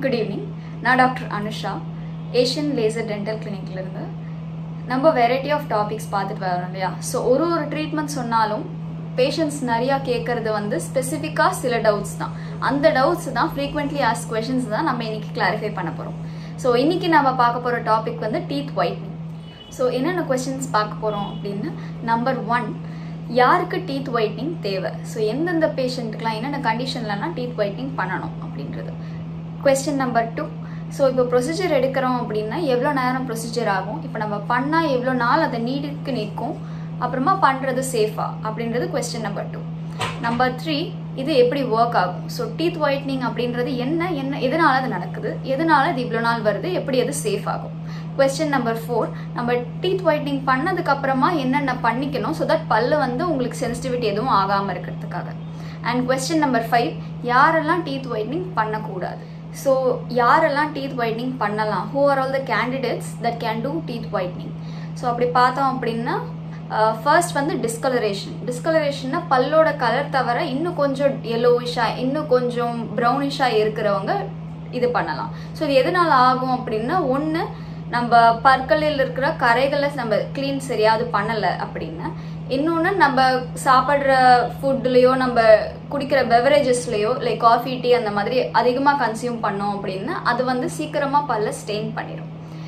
Good evening நான் doctor Anusha Asian laser dental கிளினிக்லேருந்து நம்ம வெரைட்டி ஆஃப் டாபிக்ஸ் பார்த்துட்டு வரோம் இல்லையா ஸோ ஒரு ஒரு ட்ரீட்மெண்ட் சொன்னாலும் பேஷண்ட்ஸ் நிறையா கேட்கறது வந்து ஸ்பெசிஃபிக்காக சில டவுட்ஸ் தான் அந்த டவுட்ஸ் தான் ஃப்ரீக்வெண்ட்லி ஆஸ் கொஷின்ஸ் தான் நம்ம இன்னைக்கு கிளாரிஃபை பண்ண போகிறோம் ஸோ இன்னைக்கு நம்ம பார்க்க போகிற டாபிக் வந்து டீத் ஒயிட்னிங் ஸோ என்னென்ன கொஷின்ஸ் பார்க்க போகிறோம் அப்படின்னு நம்பர் ஒன் யாருக்கு டீத் ஒயிட்னிங் தேவை ஸோ எந்தெந்த பேஷண்ட்டுக்கெலாம் என்னென்ன கண்டிஷன்லலாம் டீத் ஒயிட்னிங் பண்ணணும் அப்படின்றது கொஸ்டின் நம்பர் டூ ஸோ இப்போ ப்ரொசீஜர் எடுக்கிறோம் அப்படின்னா எவ்வளோ நேரம் ப்ரொசீஜர் ஆகும் இப்போ நம்ம பண்ணால் எவ்வளோ நாள் அதை நீடுக்கு நிற்கும் அப்புறமா பண்ணுறது சேஃபா அப்படின்றது question number two number three இது எப்படி ஒர்க் ஆகும் ஸோ டீத் ஒயிட்னிங் அப்படின்றது என்ன என்ன எதனால அது நடக்குது எதனால இது இவ்வளோ நாள் வருது எப்படி அது சேஃப் ஆகும் கொஸ்டின் நம்பர் ஃபோர் நம்ம டீத் ஒயிட்னிங் பண்ணதுக்கு அப்புறமா என்னென்ன பண்ணிக்கணும் ஸோ தட் பல்லு வந்து உங்களுக்கு சென்சிட்டிவிட்டி எதுவும் ஆகாமல் இருக்கிறதுக்காக அண்ட் கொஸ்டின் நம்பர் ஃபைவ் யாரெல்லாம் டீத் ஒயிட்னிங் பண்ணக்கூடாது ஸோ யாரெல்லாம் டீத் ஒயிட்னிங் பண்ணலாம் who are all the candidates that can do teeth whitening so அப்படி பார்த்தோம் அப்படின்னா ஃபர்ஸ்ட் வந்து டிஸ்கலரேஷன் டிஸ்கலரேஷன்னா பல்லோட கலர் தவிர இன்னும் கொஞ்சம் எல்லோயிஷாக இன்னும் கொஞ்சம் ப்ரௌனிஷாக இருக்கிறவங்க இது பண்ணலாம் ஸோ இது எதனால் ஆகும் அப்படின்னா ஒன்று நம்ம பற்களில் இருக்கிற கரைகளை நம்ம க்ளீன் சரியாது பண்ணலை அப்படின்னா இன்னொன்று நம்ம சாப்பிட்ற ஃபுட்லேயோ நம்ம குடிக்கிற பெவரேஜஸ்லேயோ லைக் காஃபி டீ அந்த மாதிரி அதிகமாக கன்சியூம் பண்ணோம் அப்படின்னா அது வந்து சீக்கிரமாக பல்ல ஸ்டெயின் பண்ணிடும்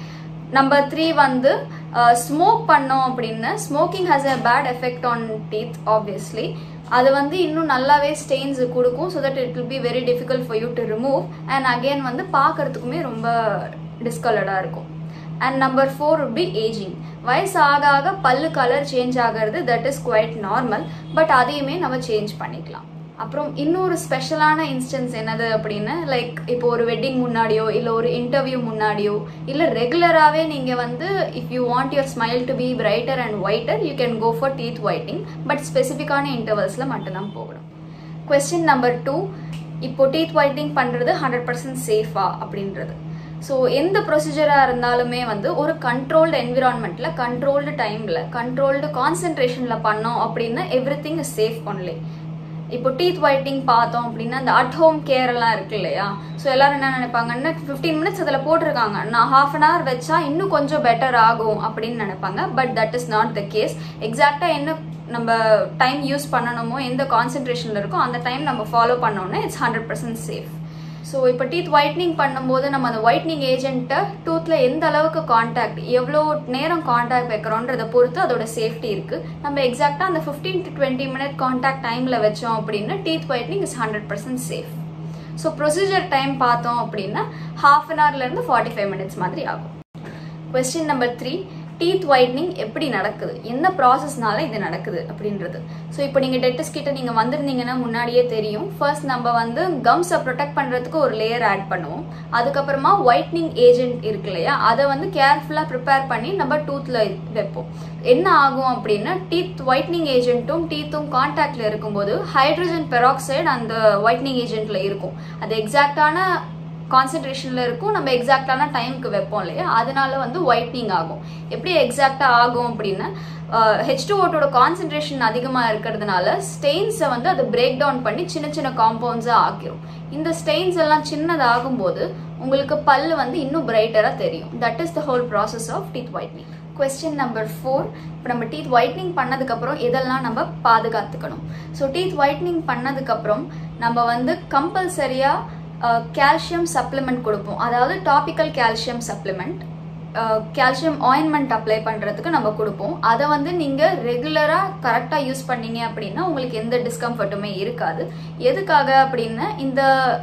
நம்பர் த்ரீ வந்து ஸ்மோக் பண்ணோம் அப்படின்னு smoking has a bad effect on teeth obviously அது வந்து இன்னும் நல்லாவே ஸ்டெயின்ஸ் கொடுக்கும் so that it will be very difficult for you to remove and again வந்து பார்க்கறதுக்குமே ரொம்ப டிஸ்கலர்டாக இருக்கும் and number four would be ageing வயசு ஆக ஆக பல்லு கலர் சேஞ்ச் ஆகிறது that is quite normal but அதையுமே நம்ம சேஞ்ச் பண்ணிக்கலாம் அப்புறம் இன்னொரு ஸ்பெஷலான இன்ஸ்டன்ஸ் என்னது அப்படின்னு லைக் இப்போ ஒரு வெட்டிங் முன்னாடியோ இல்லை ஒரு இன்டர்வியூ முன்னாடியோ இல்லை ரெகுலராகவே நீங்கள் வந்து if you want your smile to be brighter and whiter you can go for teeth whitening but ஸ்பெசிஃபிக்கான இன்டர்வல்ஸில் மட்டும்தான் போகணும் கொஸ்டின் நம்பர் டூ இப்போ டீத் ஒயிட்டிங் பண்ணுறது ஹண்ட்ரட் பர்சன்ட் சேஃபா அப்படின்றது ஸோ எந்த ப்ரொசீஜராக இருந்தாலுமே வந்து ஒரு கண்ட்ரோல்டு என்விரான்மெண்ட்டில் கண்ட்ரோல்டு டைமில் கண்ட்ரோல்டு கான்சென்ட்ரேஷனில் பண்ணோம் அப்படின்னா every thing is safe only இப்போ டீத் ஒயிட்டிங் பார்த்தோம் அப்படின்னா அந்த அட் ஹோம் கேர் எல்லாம் இருக்கு இல்லையா ஸோ எல்லாரும் என்ன நினைப்பாங்கன்னா ஃபிஃப்டீன் மினிட்ஸ் அதில் போட்டிருக்காங்க நான் ஹாஃப் அன் ஹவர் வச்சா இன்னும் கொஞ்சம் பெட்டர் ஆகும் அப்படின்னு நினைப்பாங்க but that is not the case எக்ஸாக்டாக என்ன நம்ம டைம் யூஸ் பண்ணணுமோ எந்த கான்சென்ட்ரேஷனில் இருக்கோ அந்த டைம் நம்ம ஃபாலோ பண்ணோன்னா it's hundred percent safe so இப்போ டீத் ஒயிட்னிங் பண்ணும்போது நம்ம அந்த ஒயிட்னிங் ஏஜென்ட்டை டூத்தில் எந்த அளவுக்கு காண்டாக்ட் எவ்வளோ நேரம் காண்டாக்ட் வைக்கிறோன்றதை பொறுத்து அதோட சேஃப்டி இருக்குது நம்ம எக்ஸாக்டாக அந்த fifteen to twenty minute contact டைமில் வச்சோம் அப்படின்னா teeth whitening is hundred percent safe so procedure time பார்த்தோம் அப்படின்னா ஹாஃப் அன் ஹவர்லேருந்து ஃபார்ட்டி ஃபைவ் மினிட்ஸ் மாதிரி ஆகும் question number three teeth whitening எப்படி நடக்குது என்ன ப்ராசஸ்னால இது நடக்குது அப்படின்றது ஸோ இப்போ நீங்கள் டெட்டிஸ் கிட்ட நீங்கள் வந்திருந்தீங்கன்னா முன்னாடியே தெரியும் ஃபர்ஸ்ட் நம்ம வந்து கம்ஸை ப்ரொடெக்ட் பண்ணுறதுக்கு ஒரு லேயர் ஆட் பண்ணுவோம் அதுக்கப்புறமா ஒயிட்னிங் ஏஜென்ட் இருக்கு இல்லையா அதை வந்து கேர்ஃபுல்லாக ப்ரிப்பேர் பண்ணி நம்ம டூத்தில் வைப்போம் என்ன ஆகும் அப்படின்னா டீத் ஒயிட்னிங் ஏஜென்ட்டும் டீத்தும் கான்டாக்டில் இருக்கும்போது ஹைட்ரஜன் பெராக்சைடு அந்த ஒயிட்னிங் ஏஜென்ட்டில் இருக்கும் அது எக்ஸாக்டான கான்சென்ட்ரேஷனில் இருக்கும் நம்ம எக்ஸாக்டான டைமுக்கு வைப்போம் இல்லையா அதனால வந்து ஒயிட்னிங் ஆகும் எப்படி எக்ஸாக்டாக ஆகும் அப்படின்னா ஹெச் டூ ஓட்டோட கான்சென்ட்ரேஷன் அதிகமாக இருக்கிறதுனால ஸ்டெயின்ஸை வந்து அதை பிரேக் டவுன் பண்ணி சின்ன சின்ன காம்பவுண்ட்ஸாக ஆக்கிரும் இந்த ஸ்டெயின்ஸ் எல்லாம் சின்னதாகும் போது உங்களுக்கு பல்லு வந்து இன்னும் பிரைட்டராக தெரியும் that is the whole process of teeth whitening question number four இப்போ நம்ம டீத் ஒயிட்னிங் பண்ணதுக்கப்புறம் இதெல்லாம் நம்ம பாதுகாத்துக்கணும் ஸோ டீத் ஒயிட்னிங் பண்ணதுக்கப்புறம் நம்ம வந்து கம்பல்சரியாக கால்சியம் சப்ளிமெண்ட் கொடுப்போம் அதாவது topical calcium supplement calcium ointment apply பண்ணுறதுக்கு நம்ம கொடுப்போம் அதை வந்து நீங்கள் ரெகுலராக கரெக்டாக யூஸ் பண்ணீங்க அப்படின்னா உங்களுக்கு எந்த டிஸ்கம்ஃபர்ட்டுமே இருக்காது எதுக்காக அப்படின்னா இந்த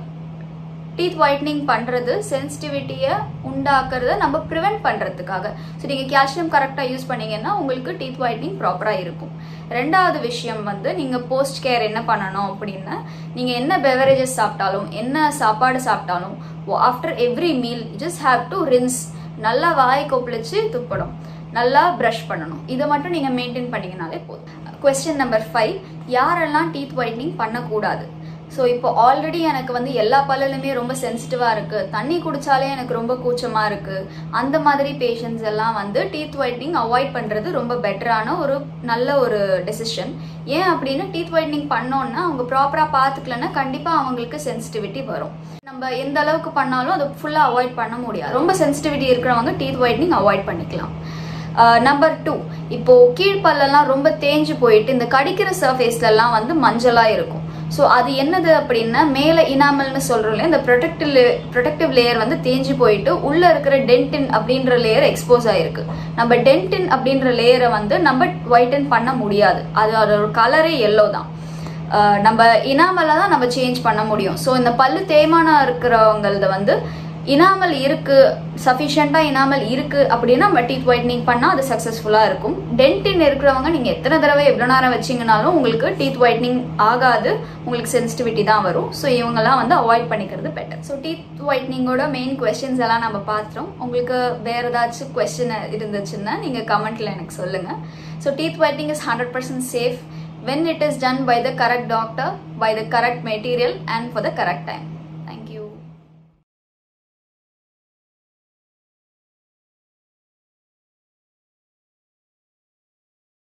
டீத் ஒயிட்னிங் பண்ணுறது சென்சிட்டிவிட்டியை உண்டாக்குறத நம்ம ப்ரிவெண்ட் பண்ணுறதுக்காக ஸோ நீங்கள் கால்சியம் கரெக்டாக யூஸ் பண்ணீங்கன்னா உங்களுக்கு டீத் ஒயிட்னிங் ப்ராப்பராக இருக்கும் ரெண்டாவது விஷயம் வந்து நீங்கள் போஸ்ட் கேர் என்ன பண்ணணும் அப்படின்னா நீங்கள் என்ன பெவரேஜஸ் சாப்பிட்டாலும் என்ன சாப்பாடு சாப்பிட்டாலும் after every meal just have to rinse நல்லா வாய் கொப்பளிச்சு துப்படும் நல்லா ப்ரஷ் பண்ணணும் இதை மட்டும் நீங்கள் மெயின்டைன் பண்ணிங்கனாலே போதும் கொஸ்டின் நம்பர் ஃபைவ் யாரெல்லாம் டீத் ஒயிட்னிங் பண்ணக்கூடாது ஸோ இப்போ ஆல்ரெடி எனக்கு வந்து எல்லா பல்லுலுமே ரொம்ப சென்சிட்டிவாக இருக்குது தண்ணி குடிச்சாலே எனக்கு ரொம்ப கூச்சமாக இருக்குது அந்த மாதிரி பேஷண்ட்ஸ் எல்லாம் வந்து டீத் ஒயிட்னிங் அவாய்ட் பண்ணுறது ரொம்ப பெட்டரான ஒரு நல்ல ஒரு டெசிஷன் ஏன் அப்படின்னு டீத் ஒயிட்னிங் பண்ணோன்னா அவங்க ப்ராப்பராக பார்த்துக்கலன்னா கண்டிப்பாக அவங்களுக்கு சென்சிட்டிவிட்டி வரும் நம்ம எந்த அளவுக்கு பண்ணாலும் அதை ஃபுல்லாக அவாய்ட் பண்ண முடியாது ரொம்ப சென்சிட்டிவிட்டி இருக்கிறவங்க டீத் ஒயிட்னிங் அவாய்ட் பண்ணிக்கலாம் நம்பர் டூ இப்போ கீழ்ப்பல்லெல்லாம் ரொம்ப தேஞ்சு போயிட்டு இந்த கடிக்கிற சர்ஃபேஸ்லலாம் வந்து மஞ்சளாக இருக்கும் ஸோ அது என்னது அப்படின்னா மேலே இனாமல்னு சொல்கிறோம் இல்லையா இந்த ப்ரொடெக்டிவ் ப்ரொடெக்டிவ் லேயர் வந்து தேஞ்சு போயிட்டு உள்ளே இருக்கிற டென்டின் அப்படின்ற லேயர் எக்ஸ்போஸ் ஆயிருக்கு நம்ம டென்டின் அப்படின்ற லேயரை வந்து நம்ம ஒயிட்டன் பண்ண முடியாது அது அதோட கலரே எல்லோ தான் நம்ம இனாமலை தான் நம்ம சேஞ்ச் பண்ண முடியும் ஸோ இந்த பல்லு தேய்மானம் இருக்கிறவங்களது வந்து இனாமல் இருக்கு சஃபிஷியண்டாக இனாமல் இருக்கு அப்படின்னா நம்ம டீத் ஒயிட்னிங் பண்ணால் அது சக்ஸஸ்ஃபுல்லாக இருக்கும் டென்டின் இருக்கிறவங்க நீங்கள் எத்தனை தடவை எவ்வளோ நேரம் வச்சிங்கனாலும் உங்களுக்கு டீத் ஒயிட்னிங் ஆகாது உங்களுக்கு சென்சிட்டிவிட்டி தான் வரும் ஸோ இவங்கெல்லாம் வந்து அவாய்ட் பண்ணிக்கிறது பெட்டர் ஸோ டீத் ஒயிட்னிங்கோட மெயின் கொஸ்டின்ஸ் எல்லாம் நம்ம பார்த்துட்டோம் உங்களுக்கு வேறு ஏதாச்சும் கொஸ்டின் இருந்துச்சுன்னா நீங்கள் கமெண்ட்டில் எனக்கு சொல்லுங்கள் so teeth whitening is hundred percent safe when it is done by the correct doctor, by the correct material and for the correct time.